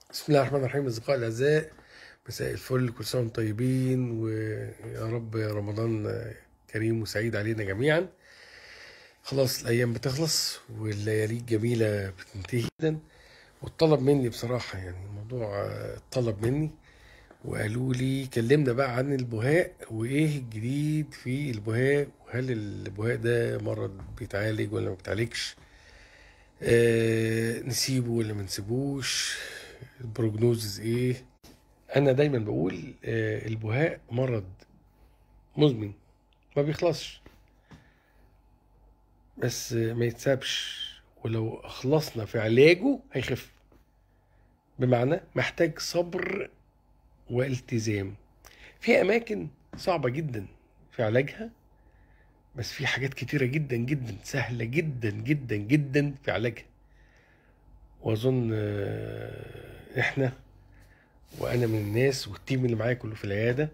بسم الله الرحمن الرحيم اصدقائي الاعزاء مساء الفل كل سنه وانتم طيبين ويا رب رمضان كريم وسعيد علينا جميعا خلاص الايام بتخلص والليالي الجميله بتنتهي جدا والطلب مني بصراحه يعني الموضوع طلب مني وقالوا لي كلمنا بقى عن البهاء وايه الجديد في البهاء وهل البهاء ده مرض بيتعالج ولا ما بيتعالجش آه نسيبه ولا ما نسيبوش البروجنوزز ايه انا دايما بقول آه البهاء مرض مزمن ما بيخلصش بس آه ما يتسابش ولو اخلصنا في علاجه هيخف بمعنى محتاج صبر والتزام في اماكن صعبه جدا في علاجها بس في حاجات كتيرة جدا جدا سهلة جدا جدا جدا في علاجها واظن احنا وانا من الناس والتيم اللي معايا كله في العياده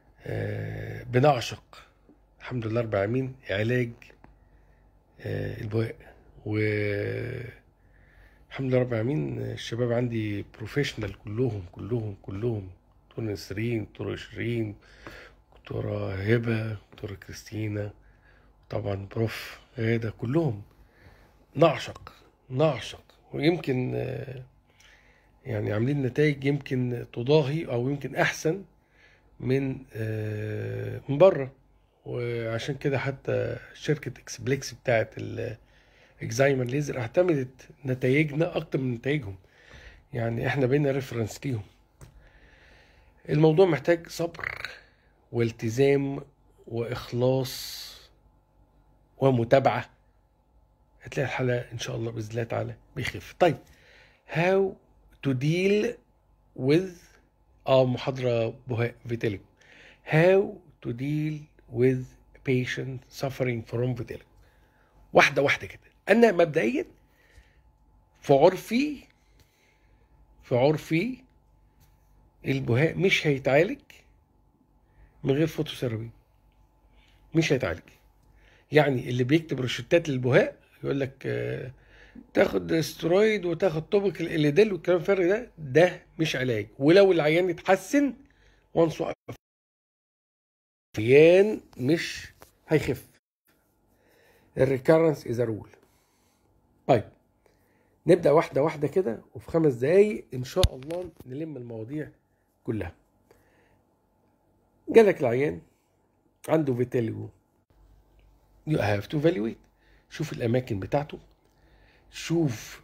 بنعشق الحمد لله رب العالمين علاج البواء و الحمد لله رب العالمين الشباب عندي بروفيشنال كلهم كلهم كلهم دكتور نسرين دكتور شيرين دكتورة هبة دكتورة كريستينا طبعا بروف غادة كلهم نعشق نعشق ويمكن يعني عاملين نتائج يمكن تضاهي او يمكن احسن من من بره وعشان كده حتى شركة اكسبليكس بتاعت الاكزايمر ليزر اعتمدت نتائجنا اكتر من نتائجهم يعني احنا بقينا ريفرنس ليهم الموضوع محتاج صبر والتزام واخلاص ومتابعه هتلاقي الحالة إن شاء الله بإذن الله تعالى بيخف طيب how to deal with اه محاضرة بهاء فيتيليجو how to deal with patient suffering from vitiligo واحدة واحدة كده أنا مبدئيا في عرفي في عرفي البهاء مش هيتعالج من غير فوتوثيرابي مش هيتعالج يعني اللي بيكتب روشتات للبهاء يقول لك تاخد استرويد وتاخد توبك الاليديل والكلام الفارغ ده ده مش علاج ولو العيان اتحسن وانس عيان مش هيخف الريكارنس از رول طيب نبدا واحده واحده كده وفي خمس دقايق ان شاء الله نلم المواضيع كلها جالك العيان عنده فيتيليجو you have to evaluate شوف الاماكن بتاعته شوف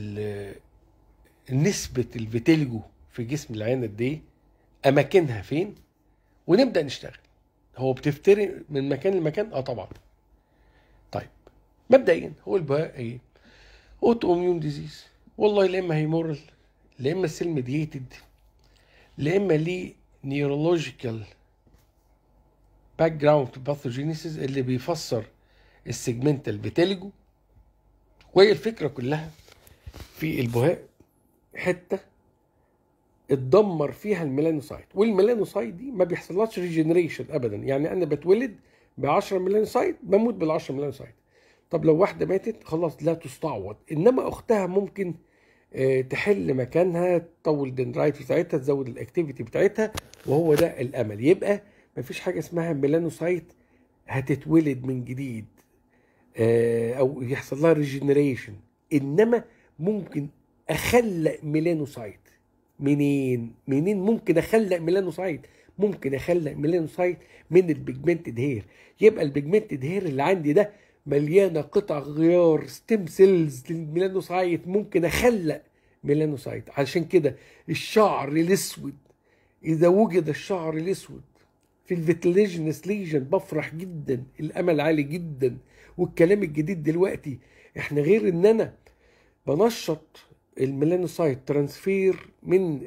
نسبة الفيتيلجو في جسم العيان قد ايه اماكنها فين ونبدا نشتغل هو بتفترق من مكان لمكان اه طبعا طيب مبدئيا هو البهاء ايه اوتو اميون ديزيز والله لا اما هيمورال لا اما سيل ميديتد لا اما ليه نيورولوجيكال باك جراوند باثوجينيسيس اللي بيفسر السيجمنتال فيتيليجو وهي الفكره كلها في البهاء حته اتدمر فيها الميلانوسايت والميلانوسايت دي ما بيحصلهاش ريجنريشن ابدا يعني انا بتولد ب 10 ميلانوسايت بموت بال 10 ميلانوسايت طب لو واحده ماتت خلاص لا تستعوض انما اختها ممكن اه تحل مكانها تطول الدندرايت بتاعتها تزود الاكتيفيتي بتاعتها وهو ده الامل يبقى مفيش حاجه اسمها ميلانوسايت هتتولد من جديد او يحصل لها ريجنريشن انما ممكن اخلق ميلانوسايت منين منين ممكن اخلق ميلانوسايت ممكن اخلق ميلانوسايت من البيجمنتد هير يبقى البيجمنتد هير اللي عندي ده مليانه قطع غيار ستيم سيلز للميلانوسايت ممكن اخلق ميلانوسايت عشان كده الشعر الاسود اذا وجد الشعر الاسود في الفيتليجنس ليجن بفرح جدا الامل عالي جدا والكلام الجديد دلوقتي احنا غير ان انا بنشط الميلانوسايت ترانسفير من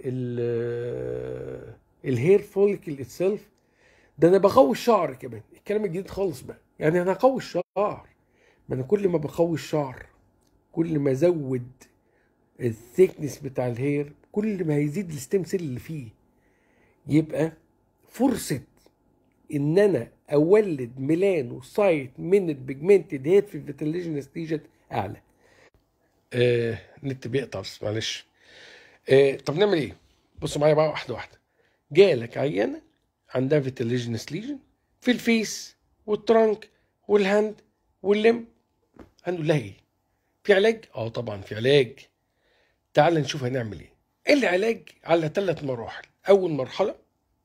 الهير فوليكل اتسلف ده انا بقوي الشعر كمان الكلام الجديد خالص بقى يعني انا هقوي الشعر ما انا كل ما بقوي الشعر كل ما ازود الثيكنس بتاع الهير كل ما هيزيد الستيم سيل اللي فيه يبقى فرصه ان انا اولد ميلانو سايت من البيجمنتد هيد في الفيتيليجنس ليجن اعلى آه نت بيقطع بس معلش آه طب نعمل ايه بصوا معايا بقى واحده واحده جالك عيانه عندها فيتيليجنس ليجن في الفيس والترانك والهاند واللم هنقول لها ايه في علاج اه طبعا في علاج تعال نشوف هنعمل ايه العلاج على ثلاث مراحل اول مرحله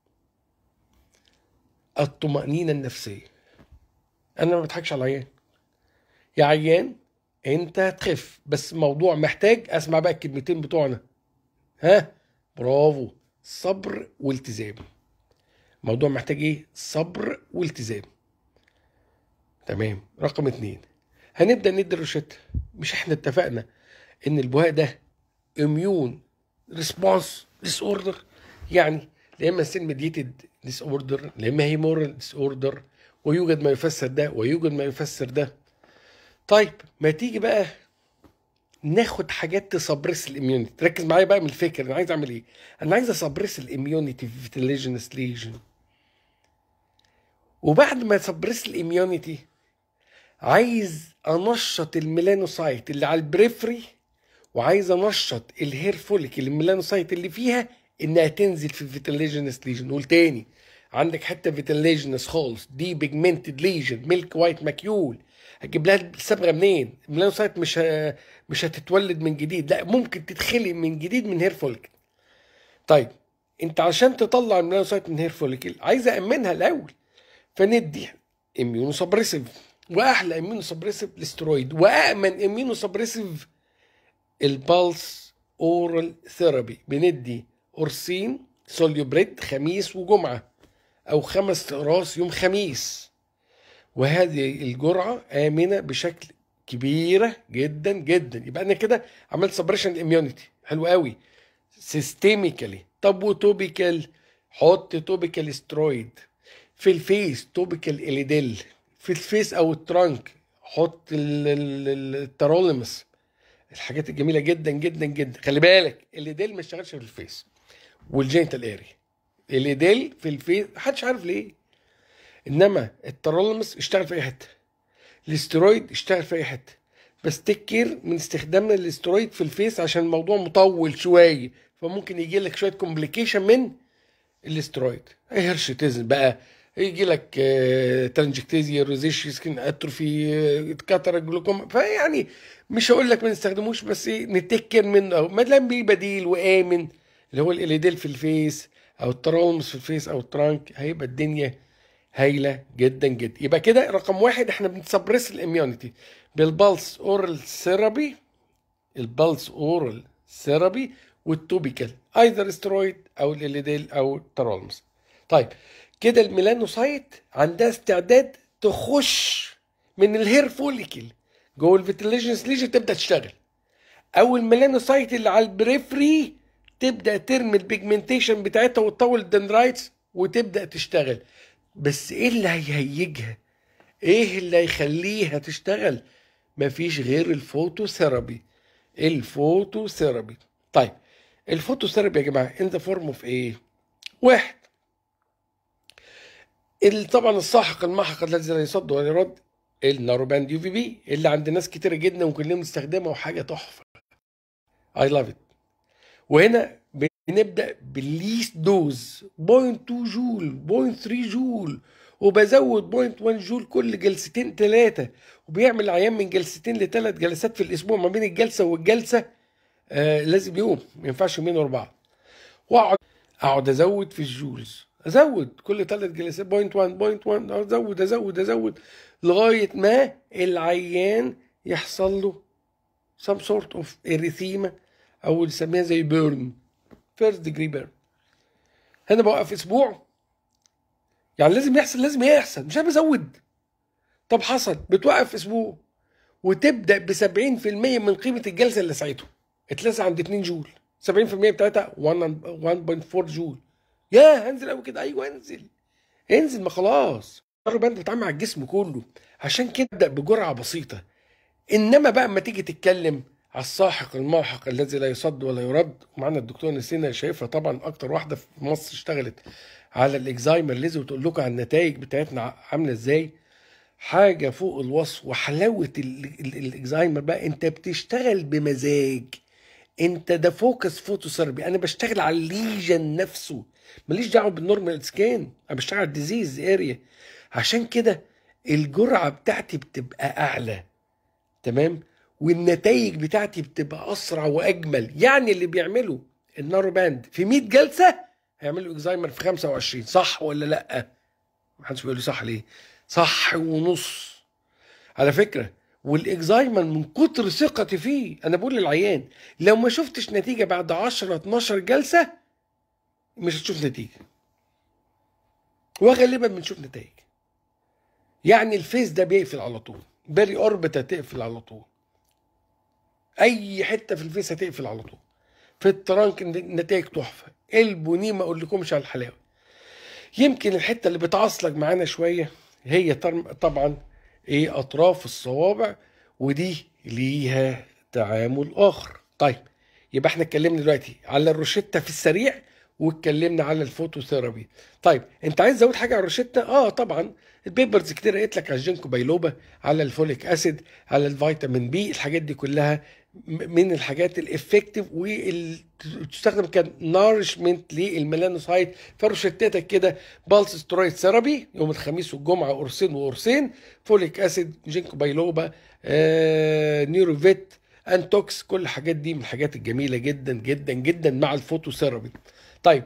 الطمأنينة النفسية أنا ما بضحكش على العيان يا عيان أنت هتخف بس الموضوع محتاج أسمع بقى الكلمتين بتوعنا ها برافو صبر والتزام الموضوع محتاج ايه صبر والتزام تمام رقم اتنين هنبدا ندي الروشته مش احنا اتفقنا ان البهاء ده اميون ريسبونس ديس اوردر يعني يا اما سين ميديتد ديس اوردر يا اما هيمورال ديس اوردر ويوجد ما يفسر ده ويوجد ما يفسر ده طيب ما تيجي بقى ناخد حاجات تسبرس الاميونيتي ركز معايا بقى من الفكر انا عايز اعمل ايه انا عايز اسبرس الاميونيتي في فيتيليجنس ليجن وبعد ما اسبرس الاميونيتي عايز انشط الميلانوسايت اللي على البريفري وعايز انشط الهير فوليك الميلانوسايت اللي فيها انها تنزل في الفيتيليجنس ليجن نقول تاني عندك حته فيتيليجنس خالص دي بيجمنتد ليجن ميلك وايت ماكيول هتجيب لها الصبغه منين؟ الميلانوسايت مش ه... مش هتتولد من جديد لا ممكن تتخلق من جديد من هير فوليكل طيب انت عشان تطلع الميلانوسايت من هير فوليكل عايز امنها الاول فندي اميونو سبريسيف واحلى اميونو سبريسيف الاسترويد وامن اميونو سبريسيف البالس اورال ثيرابي بندي اورسين سوليوبريد خميس وجمعه او خمس اقراص يوم خميس وهذه الجرعه امنه بشكل كبيره جدا جدا يبقى انا كده عملت سبريشن اميونيتي حلو قوي سيستميكالي طب وتوبيكال حط توبيكال استرويد في الفيس توبيكال اليديل في الفيس او الترانك حط الترولمس الحاجات الجميله جدا جدا جدا خلي بالك اليديل ما اشتغلش في الفيس والجينيتال اري اليديل في الفيس محدش عارف ليه انما الترولمس اشتغل في اي حته الاسترويد اشتغل في اي حته بس تكير من استخدامنا للاسترويد في الفيس عشان الموضوع مطول شويه فممكن يجي لك شويه كومبليكيشن من الاسترويد هيرشتيزم بقى يجي لك ترانجكتيزيا روزيشي سكين اتروفي كاتر جلوكوما فيعني مش هقول لك ما نستخدموش بس نتكر منه ما دام بيه بديل وامن اللي هو الاليديل في الفيس او الترولمس في الفيس او الترانك هيبقى الدنيا هايله جدا جدا يبقى كده رقم واحد احنا بنسبرس الاميونيتي بالبلس اورال ثيرابي البلس اورال ثيرابي والتوبيكال ايذر استرويد او الاليديل او الترولمس طيب كده الميلانوسايت عندها استعداد تخش من الهير فوليكل جوه الفيتيليجنس ليجن تبدا تشتغل او الميلانوسايت اللي على البريفري تبدا ترمي البيجمنتيشن بتاعتها وتطول الدندرايتس وتبدا تشتغل بس ايه اللي هيهيجها ايه اللي هيخليها تشتغل مفيش غير الفوتوثيرابي الفوتوثيرابي طيب الفوتوثيرابي يا جماعه ان ذا فورم اوف ايه واحد طبعا الساحق المحق الذي لا يصد ولا يرد الناروباند يو في بي اللي عند ناس كتير جدا وكلنا بنستخدمها وحاجه تحفه اي لاف ات وهنا بنبدا بالليست دوز 0.2 جول 0.3 جول وبزود 0.1 جول كل جلستين ثلاثه وبيعمل عيان من جلستين لثلاث جلسات في الاسبوع ما بين الجلسه والجلسه آه لازم يوم ما ينفعش يومين ورا بعض واقعد اقعد ازود في الجولز ازود كل ثلاث جلسات بوينت 1 بوينت 1 ازود ازود ازود لغايه ما العيان يحصل له some sort of erythema او نسميها زي بيرن فيرست ديجري بيرن هنا بوقف اسبوع يعني لازم يحصل لازم يحصل مش انا بزود طب حصل بتوقف اسبوع وتبدا ب 70% من قيمه الجلسه اللي ساعته اتلسع عند 2 جول 70% بتاعتها 1.4 جول يا هنزل قوي كده ايوه انزل انزل ما خلاص البند بتتعامل مع الجسم كله عشان كده ابدا بجرعه بسيطه انما بقى اما تيجي تتكلم على الساحق الماحق الذي لا يصد ولا يرد معانا الدكتور نسينا شايفها طبعا اكتر واحده في مصر اشتغلت على الاكزايمر ليزي وتقول لكم على النتائج بتاعتنا عامله ازاي حاجه فوق الوصف وحلاوه الاكزايمر بقى انت بتشتغل بمزاج انت ده فوكس فوتوثيرابي انا بشتغل على الليجن نفسه ماليش دعوه بالنورمال سكان انا بشتغل على الديزيز اريا عشان كده الجرعه بتاعتي بتبقى اعلى تمام والنتائج بتاعتي بتبقى اسرع واجمل يعني اللي بيعملوا النارو باند في 100 جلسه هيعملوا اكزايمر في 25 صح ولا لا محدش بيقول لي صح ليه صح ونص على فكره والاكزايمر من كتر ثقتي فيه انا بقول للعيان لو ما شفتش نتيجه بعد 10 12 جلسه مش هتشوف نتيجه وغالبا بنشوف نتائج يعني الفيس ده بيقفل على طول باري اوربت هتقفل على طول اي حته في الفيس هتقفل على طول في الترانك نتائج تحفه البوني ما اقولكمش على الحلاوه يمكن الحته اللي بتعصلك معانا شويه هي طبعا ايه اطراف الصوابع ودي ليها تعامل اخر طيب يبقى احنا اتكلمنا دلوقتي على الروشته في السريع واتكلمنا على الفوتوثيرابي طيب انت عايز تزود حاجه على الروشته اه طبعا البيبرز كتير قالت لك على الجينكو بايلوبا على الفوليك اسيد على الفيتامين بي الحاجات دي كلها من الحاجات الافكتيف وتستخدم كنارشمنت للميلانوسايت فروشتتك كده بالس سترويد ثيرابي يوم الخميس والجمعه قرصين وقرصين فوليك اسيد جينكو بايلوبا آه نيوروفيت انتوكس كل الحاجات دي من الحاجات الجميله جدا جدا جدا مع الفوتوثيرابي طيب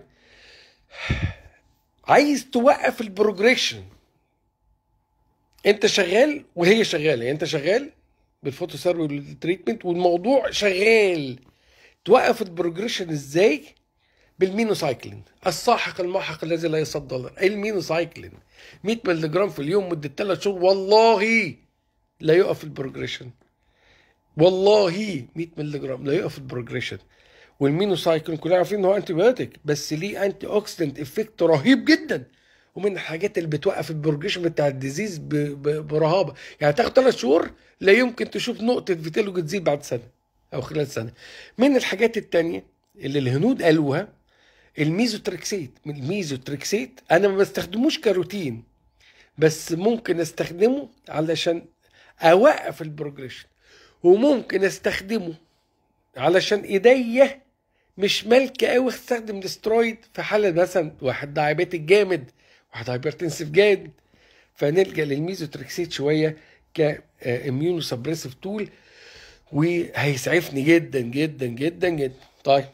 عايز توقف البروجريشن انت شغال وهي شغاله يعني انت شغال بالفوتوثيرابي والتريتمنت والموضوع شغال توقف البروجريشن ازاي بالمينوسايكلين الساحق الماحق الذي لا يصد المينوسايكلين 100 مللي جرام في اليوم مده 3 شهور والله لا يقف البروجريشن والله 100 مللي جرام لا يقف البروجريشن والمينوسايكلين كلنا عارفين ان هو انتي بايوتيك بس ليه انتي اوكسيدنت افكت رهيب جدا ومن الحاجات اللي بتوقف البروجريشن بتاع الديزيز برهابه يعني تاخد ثلاث شهور لا يمكن تشوف نقطه فيتيلو تزيد بعد سنه او خلال سنه من الحاجات التانية اللي الهنود قالوها الميزوتريكسيت الميزوتريكسيت انا ما بستخدموش كروتين بس ممكن استخدمه علشان اوقف البروجريشن وممكن استخدمه علشان ايديا مش مالكه قوي استخدم الاسترويد في حاله مثلا واحد دايابيتك جامد واحد هايبرتنسيف جامد فنلجا للميزوتريكسيت شويه كاميونو سبريسيف تول وهيسعفني جدا جدا جدا جدا طيب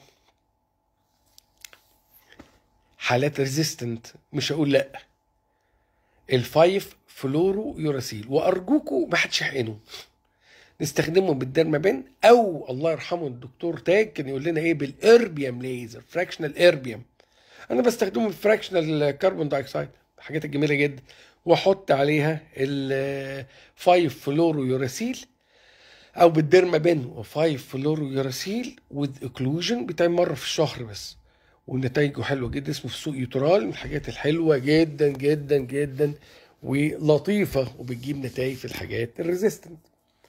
حالات ريزيستنت مش هقول لا الفايف فلورو يوراسيل وارجوكوا ما حدش يحقنه نستخدمه بالدرمابين او الله يرحمه الدكتور تاج كان يقول لنا ايه بالاربيوم ليزر فراكشنال اربيوم انا بستخدمه بالفراكشنال كربون دايوكسيد الحاجات الجميله جدا واحط عليها ال 5 فلورو يوراسيل او بالدرمابين و5 فلورو يوراسيل وذ اكلوجن بتاعي مره في الشهر بس ونتائجه حلوه جدا اسمه في سوق يوترال من الحاجات الحلوه جدا جدا جدا ولطيفه وبتجيب نتائج في الحاجات الريزيستنت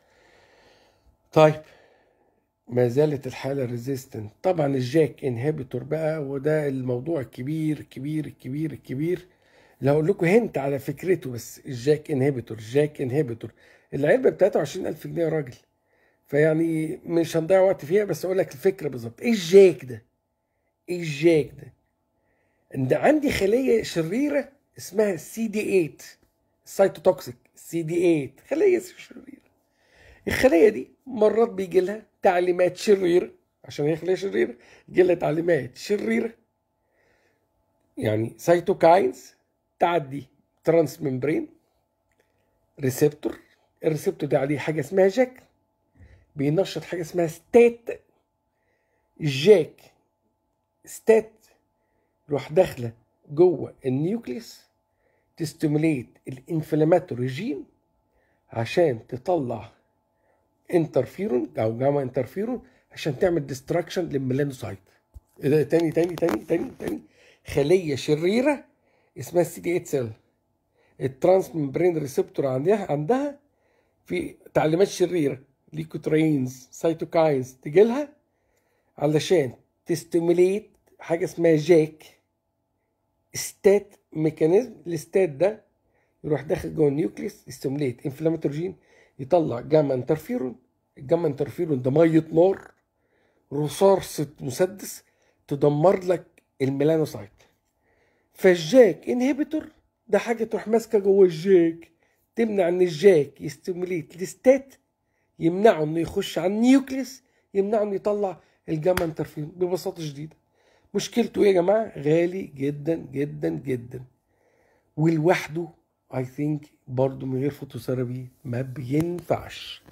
طيب ما زالت الحالة ريزيستنت طبعا الجاك انهبيتور بقى وده الموضوع الكبير الكبير الكبير الكبير اللي هقول لكم هنت على فكرته بس الجاك انهبيتور جاك انهبيتور العلبة بتاعته 20000 جنيه يا راجل فيعني مش هنضيع وقت فيها بس اقول لك الفكرة بالظبط ايه الجاك ده ايه الجاك ده ان عندي خلية شريرة اسمها سي دي 8 سايتوتوكسيك سي دي 8 خلية شريرة الخلية دي مرات بيجي لها تعليمات شريرة عشان هي خلية شريرة يجي لها تعليمات شريرة يعني سيتوكاينز تعدي ترانس ممبرين ريسبتور الريسبتور ده عليه حاجة اسمها جاك بينشط حاجة اسمها ستات الجاك ستات يروح داخلة جوه النيوكليس تستيموليت الانفلاماتوري جين عشان تطلع انترفيرون او جاما انترفيرون عشان تعمل ديستراكشن للميلانوسايت ده تاني تاني تاني تاني تاني خليه شريره اسمها السي دي 8 سيل الترانس ممبرين ريسبتور عندها عندها في تعليمات شريره ليكوترينز سيتوكاينز تجي لها علشان تستيموليت حاجه اسمها جاك ستات ميكانيزم الستات ده يروح داخل جوه النيوكليس يستيموليت انفلاماتوري جين يطلع جاما انترفيرون الجاما انترفيرون ده ميه نار رصاصة مسدس تدمر لك الميلانوسايت فالجاك انهبيتور ده حاجة تروح ماسكة جوه الجاك تمنع ان الجاك يستيموليت الستات يمنعه انه يخش على النيوكليس يمنعه انه يطلع الجاما انترفيرون ببساطة شديدة مشكلته ايه يا جماعة غالي جدا جدا جدا ولوحده اي ثينك برضه من غير فوتوثيرابي ما بينفعش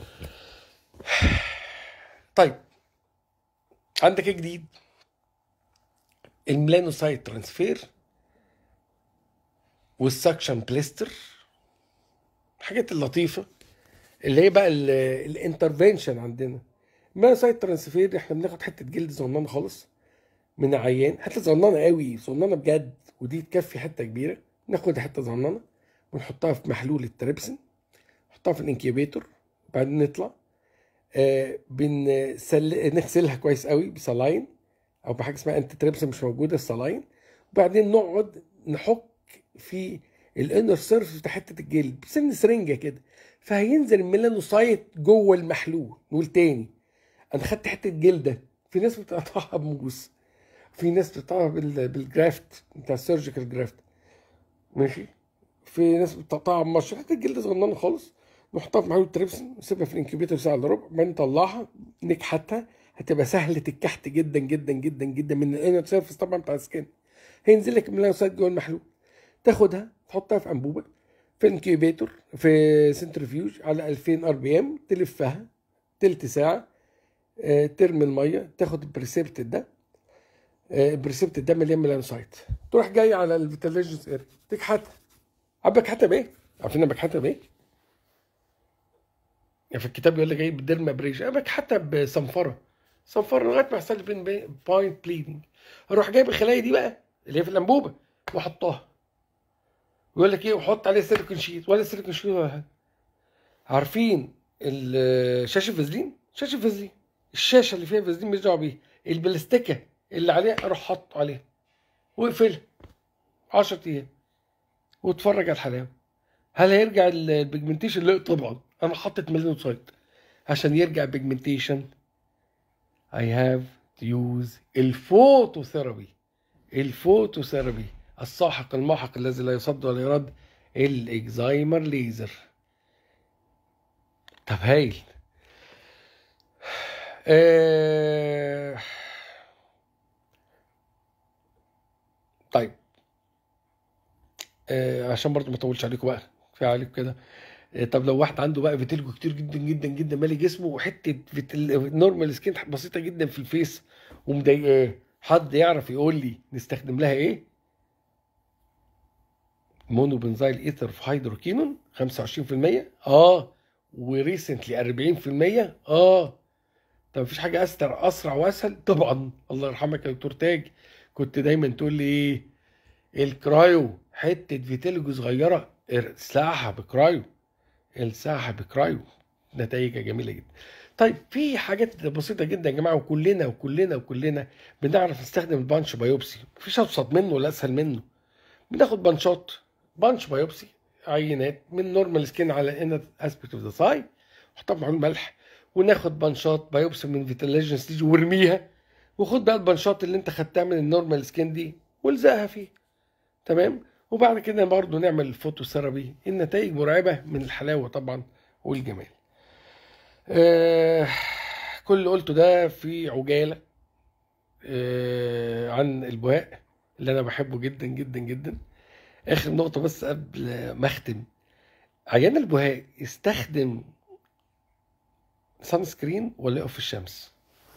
طيب عندك ايه جديد الميلانوسايت ترانسفير والسكشن بليستر الحاجات اللطيفه اللي هي بقى الانترفنشن عندنا الميلانوسايت ترانسفير احنا بناخد حته جلد صغننه خالص من عيان حته صغننه قوي صغننه بجد ودي تكفي حته كبيره ناخد حته صغننه ونحطها في محلول التريبسين نحطها في الانكيوبيتور وبعدين نطلع آه بنسل... نغسلها كويس قوي بصلاين او بحاجه اسمها انتي تريبسين مش موجوده الصلاين وبعدين نقعد نحك في الانر سيرفيس بتاع حته الجلد بسن سرنجه كده فهينزل الميلانوسايت جوه المحلول نقول تاني انا خدت حته جلده في ناس بتقطعها بموس في ناس بتقطعها بالجرافت بتاع السيرجيكال جرافت ماشي في ناس بتقطعها بمشط حته جلد صغننه خالص نحطها في محلول التريبسين نسيبها في الانكيوبيتر ساعه الا ربع بعدين نطلعها نكحتها هتبقى سهله الكحت جدا جدا جدا جدا من الانر سيرفيس طبعا بتاع السكين هينزل لك الميلانوسايت جوه المحلول تاخدها تحطها في انبوبه في انكيوبيتور في سنترفيوج على 2000 ار بي ام تلفها تلت ساعه آه، ترمي الميه تاخد البريسبت ده آه، البريسبت ده مليان ميلانوسايت تروح جاي على الفيتاليجنس اريا تكحتها عارف بكحتها بايه؟ عارفين انا بكحتها بايه؟ يعني في الكتاب يقول لك ايه بالديرما بريش انا بكحتها بصنفره صنفره لغايه ما يحصل لي بوينت بليدنج اروح جايب الخلايا دي بقى اللي هي في الانبوبه واحطها ويقول لك ايه وحط عليه سيليكون شيت ولا سيليكون شيت ولا حاجه عارفين الشاشه فازلين شاشه فازلين الشاشه اللي فيها فازلين مش دعوه بيها البلاستيكه اللي عليها اروح حاطه عليها واقفلها 10 ايام واتفرج على الحلاوه هل هيرجع البيجمنتيشن لا طبعا انا حاطط ميلانوسايت عشان يرجع البيجمنتيشن I have to use الفوتوثيرابي الفوتوثيرابي الساحق الماحق الذي لا يصد ولا يرد الاكزايمر ليزر طب هايل آه... طيب آه عشان برضو ما اطولش عليكم بقى كفايه عليكم كده آه طب لو واحد عنده بقى فيتيلجو كتير جدا جدا جدا مالي جسمه وحته فيتل... نورمال سكين بسيطه جدا في الفيس ومضايقاه حد يعرف يقول لي نستخدم لها ايه؟ مونو بنزايل ايثر في هيدروكينون 25% اه وريسنتلي 40% اه طب مفيش حاجه استر اسرع واسهل طبعا الله يرحمك يا دكتور تاج كنت دايما تقول لي ايه الكرايو حته فيتيلجو صغيره الساحه بكرايو الساحه بكرايو نتائجها جميله جدا طيب في حاجات بسيطه جدا يا جماعه وكلنا وكلنا وكلنا بنعرف نستخدم البانش بايوبسي مفيش ابسط منه ولا اسهل منه بناخد بانشات بانش بايوبسي عينات من نورمال سكين على انر اسبكت اوف ذا ساي نحطها في معلوم ملح وناخد بانشات بايوبسي من فيتاليجن ستيج وارميها وخد بقى البانشات اللي انت خدتها من النورمال سكين دي والزقها فيه تمام وبعد كده برضه نعمل الفوتوثيرابي النتائج مرعبه من الحلاوه طبعا والجمال آه كل اللي قلته ده في عجاله آه عن البهاء اللي انا بحبه جدا جدا جدا اخر نقطه بس قبل ما اختم عيان البهاء يستخدم سان سكرين ولا يقف في الشمس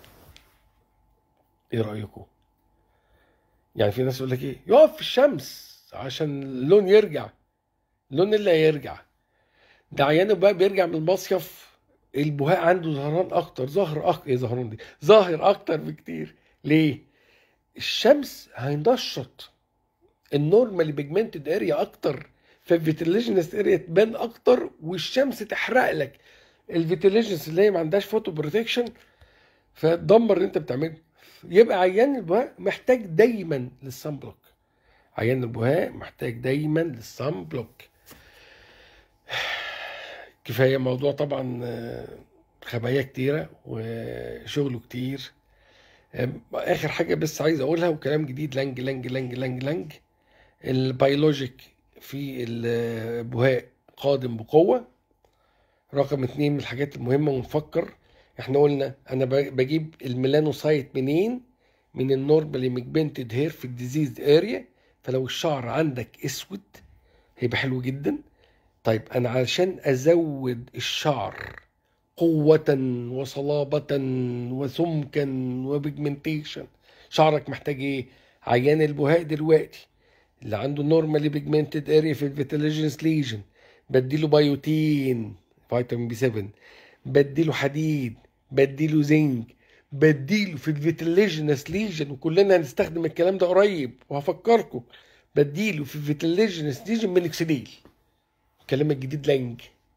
ايه رايكم يعني في ناس يقول لك ايه يقف في الشمس عشان اللون يرجع اللون اللي هيرجع ده عيان البهاء بيرجع من المصيف البهاء عنده ظهران اكتر ظهر اكتر ايه ظهران دي ظاهر اكتر بكتير ليه الشمس هينشط النورمال بيجمنتد اريا اكتر فالفيتيليجنس اريا تبان اكتر والشمس تحرق لك الفيتيليجنس اللي هي ما عندهاش فوتو بروتكشن فتدمر اللي انت بتعمله يبقى عيان البهاء محتاج دايما للصن بلوك عيان البهاء محتاج دايما للصن بلوك كفايه موضوع طبعا خبايا كتيره وشغله كتير أم، اخر حاجه بس عايز اقولها وكلام جديد لانج لانج لانج لانج لانج البيولوجيك في البهاء قادم بقوه رقم اتنين من الحاجات المهمه ونفكر احنا قلنا انا ب- بجيب الميلانوسايت منين من النورمالي ميجمنتد هير في الديزيز اريا فلو الشعر عندك اسود هيبقى حلو جدا طيب انا علشان ازود الشعر قوة وصلابة وسمكا وبيجمنتيشن شعرك محتاج ايه؟ عيان البهاء دلوقتي اللي عنده نورمالي بيجمنتد اريا في الفيتيليجنس ليجن بديله بايوتين فيتامين بي 7 بديله حديد بديله زنك بديله في الفيتيليجنس ليجن وكلنا هنستخدم الكلام ده قريب وهفكركم بديله في الفيتيليجنس ليجن مينكسيديل الكلام الجديد لانج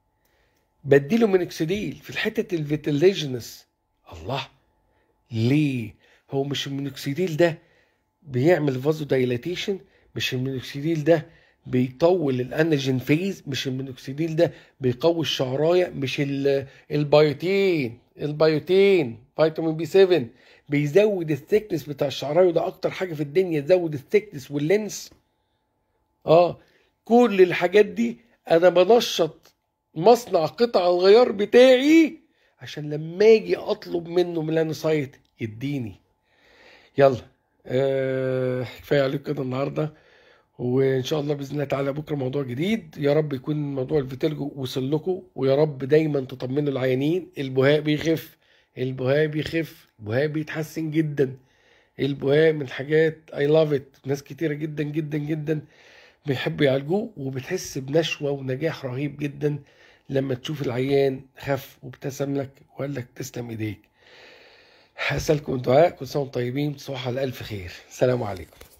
بديله مينكسيديل في الحتة الفيتيليجنس الله ليه هو مش المينكسيديل ده بيعمل فازو دايلاتيشن مش المينوكسيديل ده بيطول الانرجين فيز مش المينوكسيديل ده بيقوي الشعرايه مش ال- البيوتين البيوتين فيتامين بي 7 بيزود الثيكنس بتاع الشعرايه وده اكتر حاجه في الدنيا تزود الثيكنس واللينس اه كل الحاجات دي انا بنشط مصنع قطع الغيار بتاعي عشان لما اجي اطلب منه ميلانوسايت يديني يلا آه كفايه عليكم كده النهارده وان شاء الله باذن الله تعالى بكره موضوع جديد يا رب يكون موضوع الفيتيلجو وصل لكم ويا رب دايما تطمنوا العيانين البهاء بيخف البهاء بيخف البهاء بيتحسن جدا البهاء من حاجات اي لاف ات ناس كتيره جدا جدا جدا بيحبوا يعالجوه وبتحس بنشوه ونجاح رهيب جدا لما تشوف العيان خف وابتسم لك وقال لك تسلم ايديك هسألكم دعاء كل سنة وانتم طيبين تصبحوا على ألف خير السلام عليكم